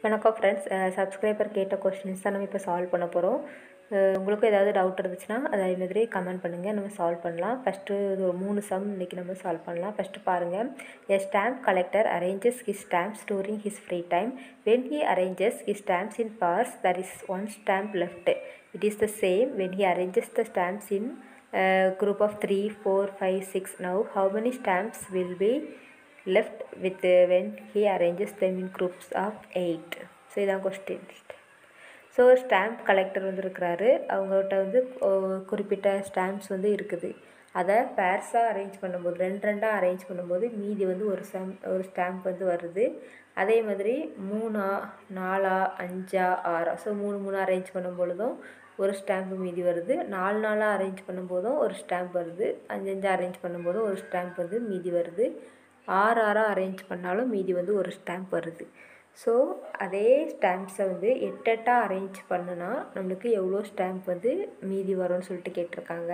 வணக்கம் friends subscriber கேட்ட questions தான் நம்ம இப்போ சால்வ் பண்ண போகிறோம் உங்களுக்கும் ஏதாவது டவுட் இருந்துச்சுன்னா அதே மாதிரி கமெண்ட் பண்ணுங்கள் நம்ம சால்வ் பண்ணலாம் ஃபஸ்ட்டு இது ஒரு மூணு சம் இன்றைக்கி நம்ம சால்வ் பண்ணலாம் ஃபஸ்ட்டு பாருங்கள் a stamp collector arranges his stamps during his free time when he arranges his stamps in pairs there is one stamp left it is the same when he arranges the stamps in uh, group of 3 4 5 6 now how many stamps will be left with uh, when he arranges them in groups of 8 so இதான் question so stamp collector வந்து இருக்கிறாரு அவங்ககிட்ட வந்து ஒ- குறிப்பிட்ட stamps வந்து இருக்குது அதை பேர்ஸாக அரேஞ்ச் பண்ணும்போது ரெண்டு ரெண்டாக அரேஞ்ச் பண்ணும்போது மீதி வந்து ஒரு ஸ்டாம் ஒரு ஸ்டாம்ப் வந்து வருது அதே மாதிரி மூணா நாலா அஞ்சா ஆறா ஸோ மூணு மூணு அரேஞ்ச் பண்ணும் பொழுதும் ஒரு ஸ்டாம்ப் மீதி வருது நாலு நாளாக அரேஞ்ச் பண்ணும்போதும் ஒரு ஸ்டாம்ப் வருது அஞ்சு அஞ்சு அரேஞ்ச் பண்ணும்போதும் ஒரு ஸ்டாம்ப் வந்து மீதி வருது ஆறு ஆறாக அரேஞ்ச் பண்ணாலும் மீதி வந்து ஒரு ஸ்டாம்ப் வருது ஸோ அதே ஸ்டாம்ப்ஸை வந்து எட்டு எட்டாக அரேஞ்ச் பண்ணுனா நம்மளுக்கு எவ்வளோ ஸ்டாம்ப் வந்து மீதி வரும்னு சொல்லிட்டு கேட்டிருக்காங்க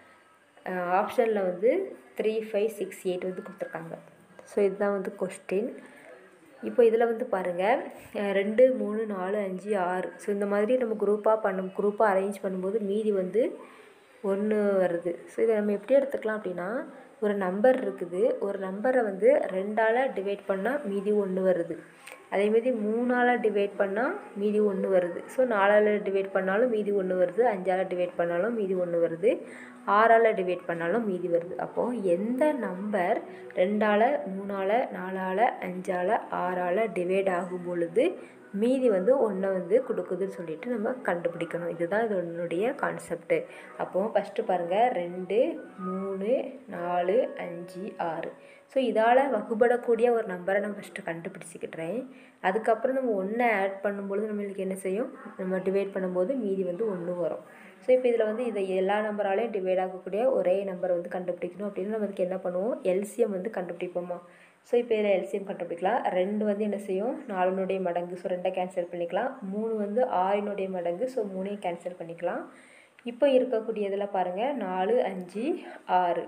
ஆப்ஷனில் வந்து த்ரீ ஃபைவ் சிக்ஸ் எயிட் வந்து கொடுத்துருக்காங்க ஸோ இதுதான் வந்து கொஸ்டின் இப்போ இதில் வந்து பாருங்கள் அஹ் ரெண்டு மூணு நாலு அஞ்சு ஆறு ஸோ இந்த மாதிரி நம்ம குரூப்பாக பண்ணும் குரூப்பாக அரேஞ்ச் பண்ணும்போது மீதி வந்து ஒன்று வருது ஸோ இதை நம்ம எப்படி எடுத்துக்கலாம் அப்படின்னா ஒரு நம்பர் இருக்குது ஒரு நம்பரை வந்து ரெண்டால் டிவைட் பண்ணால் மீதி ஒன்று வருது அதேமாரி மூணால் டிவைட் பண்ணால் மீதி ஒன்று வருது ஸோ நாலால் டிவைட் பண்ணாலும் மீதி ஒன்று வருது அஞ்சால் டிவைட் பண்ணாலும் மீதி ஒன்று வருது ஆறால் டிவைட் பண்ணாலும் மீதி வருது அப்போது எந்த நம்பர் ரெண்டால் மூணால் நாலால் அஞ்சால் ஆறால் டிவைட் ஆகும் பொழுது மீதி வந்து ஒன்றை வந்து கொடுக்குதுன்னு சொல்லிட்டு நம்ம கண்டுபிடிக்கணும் இதுதான் இதனுடைய கான்செப்ட்டு அப்போது ஃபஸ்ட்டு பாருங்கள் ரெண்டு மூணு நாலு அஞ்சு ஆறு ஸோ இதால் வகுபடக்கூடிய ஒரு நம்பரை நான் ஃபஸ்ட்டு கண்டுபிடிச்சிக்கிட்டேன் அதுக்கப்புறம் நம்ம ஒன்றை ஆட் பண்ணும்பொழுது நம்மளுக்கு என்ன செய்யும் நம்ம டிவைட் பண்ணும்போது மீதி வந்து ஒன்று வரும் ஸோ இப்போ இதில் வந்து இதை எல்லா நம்பராலையும் டிவைட் ஆகக்கூடிய ஒரே நம்பரை வந்து கண்டுபிடிக்கணும் அப்படின்னு நமக்கு என்ன பண்ணுவோம் எல்சிஎம் வந்து கண்டுபிடிப்போமா ஸோ இப்போ இதில் எல்சிஎம் கண்டுபிடிக்கலாம் ரெண்டு வந்து என்ன செய்யும் நாலுனுடைய மடங்கு ஸோ ரெண்டை கேன்சல் பண்ணிக்கலாம் மூணு வந்து ஆறினுடைய மடங்கு ஸோ மூணையும் கேன்சல் பண்ணிக்கலாம் இப்போ இருக்கக்கூடியதில் பாருங்கள் நாலு அஞ்சு ஆறு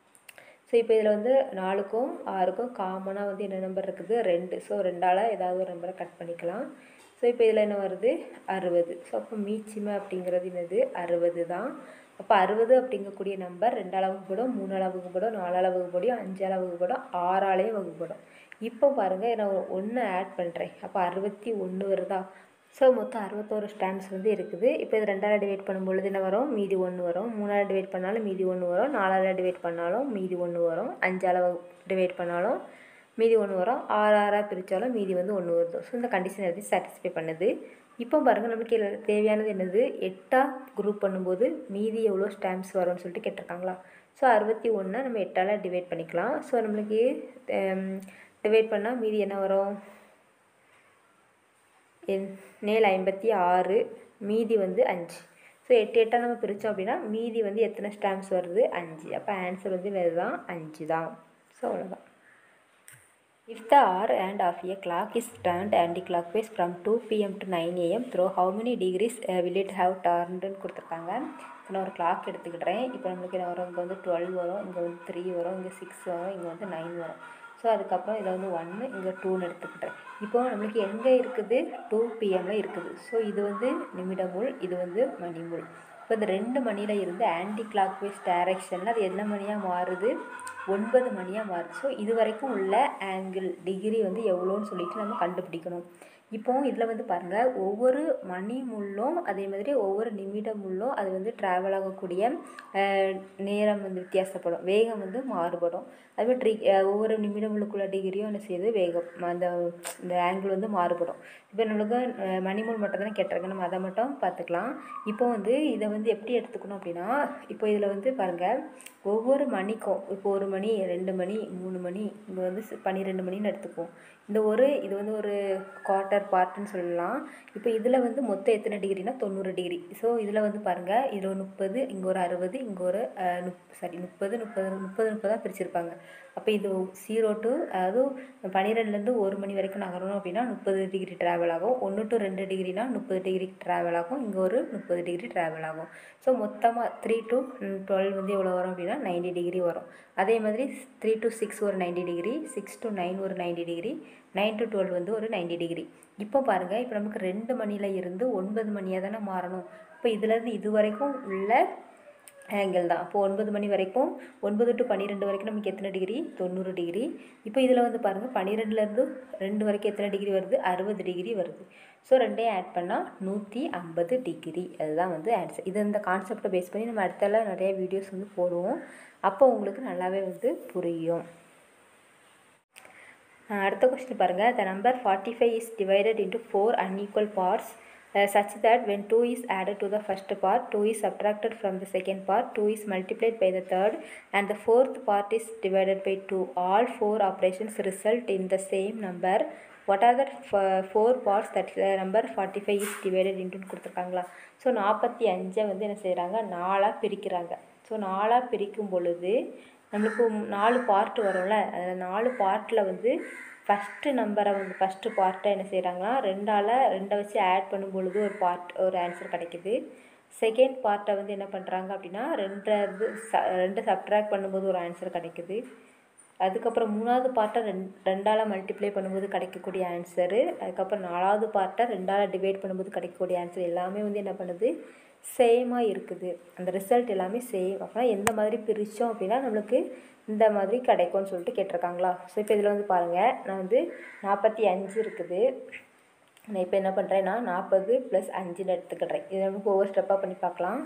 ஸோ இப்போ இதில் வந்து நாலுக்கும் ஆறுக்கும் காமனாக வந்து என்ன நம்பர் இருக்குது ரெண்டு ஸோ ரெண்டால் ஏதாவது ஒரு நம்பரை கட் பண்ணிக்கலாம் ஸோ இப்போ இதில் என்ன வருது அறுபது ஸோ அப்போ மீச்சிமை அப்படிங்கிறது என்னது அறுபது தான் அப்போ அறுபது அப்படிங்கக்கூடிய நம்பர் ரெண்டால் வகுப்படும் மூணால் வகுப்படும் நாலால் வகுப்படும் அஞ்சால் வகுப்படும் ஆறாலையும் வகுப்படும் இப்போ பாருங்கள் நான் ஒன்று ஆட் பண்ணுறேன் அப்போ அறுபத்தி ஒன்று வருதா ஸோ மொத்தம் அறுபத்தோரு ஸ்டாம்ப்ஸ் வந்து இருக்குது இப்போ இது ரெண்டால் டிவைட் பண்ணும்பொழுது என்ன வரும் மீதி ஒன்று வரும் மூணால் டிவைட் பண்ணாலும் மீதி ஒன்று வரும் நாலால் டிவைட் பண்ணாலும் மீதி ஒன்று வரும் அஞ்சால் டிவைட் பண்ணாலும் மீதி ஒன்று வரும் ஆறு ஆறாக பிரித்தாலும் மீதி வந்து ஒன்று வருது ஸோ இந்த கண்டிஷன் எப்படி சாட்டிஸ்ஃபை பண்ணுது இப்போ பாருங்கள் நமக்கு இதுல தேவையானது என்னது எட்டாக குரூப் பண்ணும்போது மீதி எவ்வளோ ஸ்டாம்ப்ஸ் வரும்னு சொல்லிட்டு கேட்டிருக்காங்களா ஸோ அறுபத்தி ஒன்றை நம்ம எட்டால் டிவைட் பண்ணிக்கலாம் ஸோ நம்மளுக்கு டிவைட் பண்ணால் மீதி என்ன வரும் என் நேல் ஐம்பத்தி ஆறு மீதி வந்து அஞ்சு ஸோ எட்டு எட்டாக நம்ம பிரித்தோம் அப்படின்னா மீதி வந்து எத்தனை ஸ்டாம்ப்ஸ் வருது அஞ்சு அப்போ ஆன்சர் வந்து வேறு தான் அஞ்சு தான் ஸோ அவ்வளோதான் If the hour and of a clock is turned anti-clockwise from 2 pm to 9 am through how many degrees uh, will it have turned ன்னு கொடுத்துருக்காங்க இப்போ நான் ஒரு கிளாக் எடுத்துக்கிட்டேன் இப்போ நம்மளுக்கு என்ன வரும் இங்கே வந்து டுவெல் வரும் இங்கே வந்து த்ரீ வரும் இங்கே சிக்ஸ் வரும் இங்கே வந்து நைன் வரும் ஸோ அதுக்கப்புறம் இதில் வந்து ஒன்று இங்கே டூன்னு எடுத்துக்கிட்டேன் இப்போ நம்மளுக்கு எங்கே இருக்குது டூ பிஎம்ல இருக்குது ஸோ இது வந்து நிமிடமுள் இது வந்து மணிமுள் இப்போ இந்த ரெண்டு மணியில் இருந்து ஆன்டி கிளாக் வைஸ் டைரக்ஷனில் அது என்ன மணியாக மாறுது ஒன்பது மணியாக மாறுது ஸோ இது வரைக்கும் உள்ள ஆங்கிள் டிகிரி வந்து எவ்வளோன்னு சொல்லிட்டு நம்ம கண்டுபிடிக்கணும் இப்போ இதில் வந்து பாருங்கள் ஒவ்வொரு மணி முள்ளும் அதே மாதிரி ஒவ்வொரு நிமிடம் முள்ளும் அது வந்து ட்ராவல் ஆகக்கூடிய அஹ், நேரம் வந்து வித்தியாசப்படும் வேகம் வந்து மாறுபடும் அதுமாதிரி ட்ரி அஹ், ஒவ்வொரு நிமிடம் உள்ளுக்குள்ள டிகிரியும் என்ன செய்யுது வேகம் அந்த இந்த ஆங்கிள் வந்து மாறுபடும் இப்போ நம்மளுக்கு அஹ், மணிமுள் மட்டும் தானே கேட்டிருக்கேன் நம்ம அதை மட்டும் பார்த்துக்கலாம் இப்போ வந்து இதை வந்து எப்படி எடுத்துக்கணும் அப்படின்னா இப்போ இதில் வந்து பாருங்கள் ஒவ்வொரு மணிக்கும் இப்போ ஒரு மணி ரெண்டு மணி மூணு மணி இங்கே வந்து சி- பன்னிரெண்டு மணின்னு எடுத்துக்குவோம் இந்த ஒரு இது வந்து ஒரு குவார்ட்டர் பார்ட்டுன்னு சொல்லலாம் இப்போ இதில் வந்து மொத்தம் எத்தனை டிகிரினா தொண்ணூறு டிகிரி ஸோ இதில் வந்து பாருங்கள் இதில் ஒரு முப்பது இங்கே ஒரு அறுபது இங்கே ஒரு அஹ், முப் சாரி முப்பது முப்பது முப்பது முப்பதாக பிரிச்சிருப்பாங்க அப்போ இது ஜீரோ டு அதாவது பன்னிரெண்டுலேருந்து ஒரு மணி வரைக்கும் நகரணும் அப்படின்னா முப்பது டிகிரி ட்ராவல் ஆகும் ஒன்று டு ரெண்டு டிகிரினா முப்பது டிகிரி ட்ராவல் ஆகும் இங்கே ஒரு முப்பது டிகிரி ட்ராவல் ஆகும் ஸோ மொத்தமாக த்ரீ டு டுவெல் வந்து எவ்வளோ வரும் அப்படின்னா நைன்டி டிகிரி வரும் அதே மாதிரி த்ரீ டு சிக்ஸ் ஒரு ninety degree six to nine ஒரு ninety degree nine to twelve வந்து ஒரு நைன்டி டிகிரி இப்போ பாருங்கள் இப்போ நமக்கு ரெண்டு மணியில் இருந்து ஒன்பது மணியாக தானே மாறணும் இப்போ இதுலேருந்து இது வரைக்கும் உள்ள ஆங்கிள் தான் அப்போ ஒன்பது மணி வரைக்கும் ஒன்பது டு பன்னிரெண்டு வரைக்கும் நமக்கு எத்தனை டிகிரி தொண்ணூறு டிகிரி இப்போ இதில் வந்து பாருங்கள் பன்னிரெண்டுலேருந்து ரெண்டு வரைக்கும் எத்தனை டிகிரி வருது அறுபது டிகிரி வருது ஸோ ரெண்டையும் ஆட் பண்ணால் நூற்றி ஐம்பது டிகிரி அதுதான் வந்து ஆன்சர் இது இந்த கான்செப்டை பேஸ் பண்ணி நம்ம அடுத்தால நிறைய வீடியோஸ் வந்து போடுவோம் அப்போ உங்களுக்கு நல்லாவே வந்து புரியும் அடுத்த கொஸ்டின் பாருங்கள் the number forty five is divided into four unequal parts uh, such that when 2 is added to the first part 2 is subtracted from the second part 2 is multiplied by the third and the fourth part is divided by 2 all four operations result in the same number what are the f- four parts that the number 45 is divided into கொடுத்துருக்காங்களா so நாற்பத்தி அஞ்சை வந்து என்ன செய்கிறாங்க நாலாக பிரிக்கிறாங்க so நாலாக பிரிக்கும் பொழுது நம்மளுக்கு நாலு பார்ட் வரும்ல அதில் நாலு பார்ட்டில் வந்து ஃபஸ்ட்டு நம்பரை வந்து ஃபஸ்ட்டு பார்ட்டை என்ன செய்கிறாங்கன்னா ரெண்டால் ரெண்டை வச்சு ஆட் பண்ணும் பொழுது ஒரு பார்ட் ஒரு ஆன்சர் கிடைக்குது செகண்ட் பார்ட்டை வந்து என்ன பண்ணுறாங்க அப்படின்னா ரெண்டை இது ச ரெண்டு சப்ட்ராக்ட் பண்ணும்போது ஒரு ஆன்சர் கிடைக்குது அதுக்கப்புறம் மூணாவது பார்ட்டை ரெண் ரெண்டால் மல்டிப்ளை பண்ணும்போது கிடைக்கக்கூடிய ஆன்சரு அதுக்கப்புறம் நாலாவது பார்ட்டை ரெண்டால் டிவைட் பண்ணும்போது கிடைக்கக்கூடிய ஆன்சர் எல்லாமே வந்து என்ன பண்ணுது சேமாக இருக்குது அந்த ரிசல்ட் எல்லாமே சேம் அப்படின்னா எந்த மாதிரி பிரித்தோம் அப்படின்னா நம்மளுக்கு இந்த மாதிரி கிடைக்கும்னு சொல்லிட்டு கேட்டிருக்காங்களா ஸோ இப்போ இதில் வந்து பாருங்கள் நான் வந்து நாற்பத்தி அஞ்சு இருக்குது நான் இப்போ என்ன பண்ணுறேன்னா நாற்பது ப்ளஸ் அஞ்சுன்னு எடுத்துக்கிடுறேன் இதை நமக்கு ஒவ்வொரு ஸ்டெப்பாக பண்ணி பார்க்கலாம்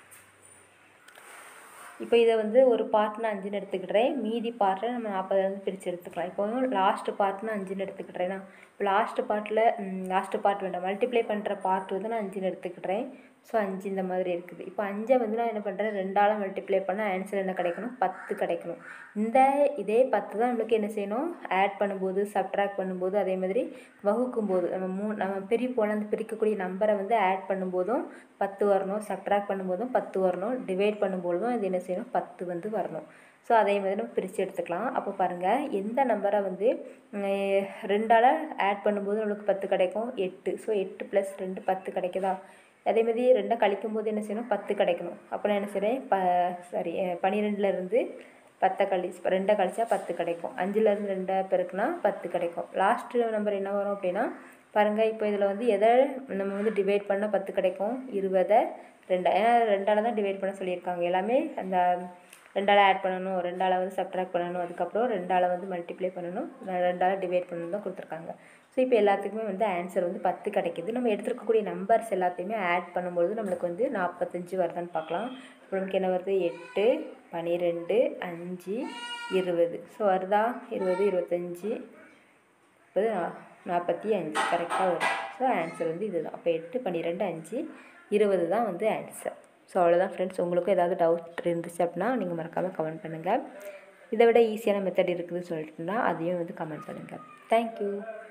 இப்போ இதை வந்து ஒரு பார்ட்னு அஞ்சுன்னு எடுத்துக்கிடுறேன் மீதி பார்ட்டை நம்ம நாற்பதுலேருந்து பிரித்து எடுத்துக்கலாம் இப்போ லாஸ்ட்டு பார்ட்னு அஞ்சுன்னு எடுத்துக்கிட்றேன்னா இப்போ லாஸ்ட்டு பார்ட்டில் லாஸ்ட்டு பார்ட் வேண்டாம் மல்டிப்ளை பண்ணுற பார்ட் வந்து நான் அஞ்சுன்னு எடுத்துக்கிட்றேன் ஸோ அஞ்சு இந்த மாதிரி இருக்குது இப்போ அஞ்சை வந்து நான் என்ன பண்ணுறேன் ரெண்டால் மல்டிப்ளை பண்ண ஆன்சர் என்ன கிடைக்கணும் பத்து கிடைக்கணும் இந்த இதே பத்து தான் நம்மளுக்கு என்ன செய்யணும் ஆட் பண்ணும்போது சப்ட்ராக்ட் பண்ணும்போது அதே மாதிரி வகுக்கும் போது நம்ம மூ நம்ம பிரிப்போல் அந்த பிரிக்கக்கூடிய நம்பரை வந்து ஆட் பண்ணும்போதும் பத்து வரணும் சப்ட்ராக்ட் பண்ணும்போதும் பத்து வரணும் டிவைட் பண்ணும்போதும் இது என்ன செய்யணும் பத்து வந்து வரணும் ஸோ அதே மாதிரி நம்ம பிரித்து எடுத்துக்கலாம் அப்போ பாருங்கள் எந்த நம்பரை வந்து உம், ரெண்டால் ஆட் பண்ணும்போது நம்மளுக்கு பத்து கிடைக்கும் எட்டு ஸோ எட்டு ப்ளஸ் ரெண்டு பத்து கிடைக்குதா அதே மாதிரி ரெண்டை கழிக்கும் போது என்ன செய்யணும் பத்து கிடைக்கணும் அப்போ நான் என்ன செய்கிறேன் ப சாரி பன்னிரெண்டுலேருந்து பத்தை கழி ரெண்டை கழிச்சா பத்து கிடைக்கும் அஞ்சுலேருந்து ரெண்டை பெருக்குனா பத்து கிடைக்கும் லாஸ்ட்டு நம்பர் என்ன வரும் அப்படின்னா பாருங்கள் இப்போ இதில் வந்து எதை நம்ம வந்து டிவைட் பண்ணால் பத்து கிடைக்கும் இருபதை ரெண்டா ஏன்னா ரெண்டால் தான் டிவைட் பண்ண சொல்லியிருக்காங்க எல்லாமே அந்த ரெண்டால் ஆட் பண்ணணும் ரெண்டால் வந்து சப்ட்ராக்ட் பண்ணணும் அதுக்கப்புறம் ரெண்டால் வந்து மல்டிப்ளை பண்ணணும் ரெண்டால் டிவைட் பண்ணணும் தான் கொடுத்துருக்காங்க ஸோ இப்போ எல்லாத்துக்குமே வந்து ஆன்சர் வந்து பத்து கிடைக்கிது நம்ம எடுத்துருக்கக்கூடிய நம்பர்ஸ் எல்லாத்தையுமே ஆட் பண்ணும்பொழுது நம்மளுக்கு வந்து நாற்பத்தஞ்சு வருதான்னு பார்க்கலாம் இப்போ நமக்கு என்ன வருது எட்டு பன்னிரெண்டு அஞ்சு இருபது ஸோ வருதா இருபது இருபத்தஞ்சி முப்பது நா- நாற்பத்தி அஞ்சு கரெக்டாக வரும் ஸோ ஆன்சர் வந்து இதுதான் அப்போ எட்டு பன்னிரெண்டு அஞ்சு இருபது தான் வந்து ஆன்சர் ஸோ அவ்வளோதான் ஃப்ரெண்ட்ஸ் உங்களுக்கும் ஏதாவது டவுட் இருந்துச்சு அப்படின்னா நீங்கள் மறக்காமல் கமெண்ட் பண்ணுங்கள் இதை விட ஈஸியான மெத்தட் இருக்குதுன்னு சொல்லிட்டுனா அதையும் வந்து கமெண்ட் பண்ணுங்கள் தேங்க்யூ